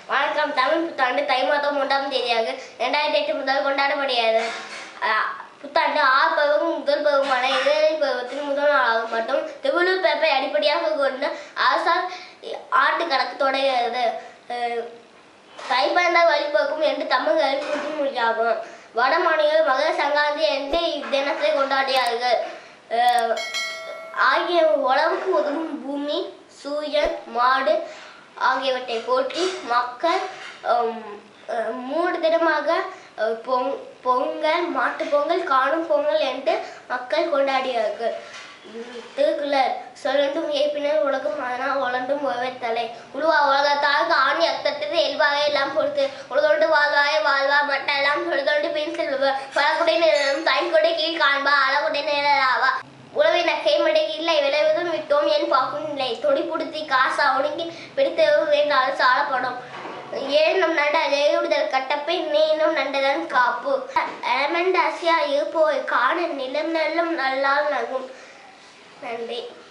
வணக்கம் தமிழ் புத்தாண்டு தை மாதம் ஒன்றாம் தேதியாக இரண்டாயிரத்தி எட்டு முதல் கொண்டாடப்படுகிறது அஹ், புத்தாண்டு ஆறு பருவம் முதல் பருவமான இடைநிலை பருவத்தின் முதல் நாளாகும் மற்றும் திருவள்ளூர் பிறப்பை அடிப்படையாக கொண்டு அரசால் ஆண்டு கணக்கு தொடங்குகிறது அஹ், தைப்பந்தால் வழிபோக்கும் என்று தமிழர்களின் புதுமொழியாகும் வட மாநில மகர சங்கராந்தி என்று இத்தினத்தை கொண்டாடியார்கள் அஹ், ஆகிய உழவுக்கு உதவும் பூமி சூரியன் மாடு ஆகியவற்றை போற்றி மக்கள் ஹம், அஹ், மூன்று தினமாக அஹ், பொங் பொங்கல் மாட்டுப் பொங்கல் காணும் பொங்கல் என்று மக்கள் கொண்டாடியார்கள் உம், திருக்குறள் சொல்லண்டும் ஏப்பினர் உலகம் அதனால் உழண்டும் உழவைத்தலை உருவா உலகத்தாருக்கு ஆணி அத்தத்தது இயல்பாக எல்லாம் பொறுத்து உலகொண்டு வாழ்வாய வாழ்வா மட்டெல்லாம் சொல்தொண்டு பின் செல்வர் பலகுடை நிலம் தாய்கொடை கீழ் காண்பா அளகுடை நிழலாவா உழவை நக்கை மடைக்கு இல்லை விளைவதும் விட்டோம் என் பார்க்கும் இல்லை தொடி புடுத்தி காசா ஒடுங்கி பிடித்து வேண்டாலும் சாலப்படும் ஏனும் நண்ட எழுதுதல் கட்டப்பை நீனும் நண்டதன் காப்பு எலமெண்ட் அசியா இருப்போய் காண நிலம் நல்லும் நல்லால் நகும் நன்றி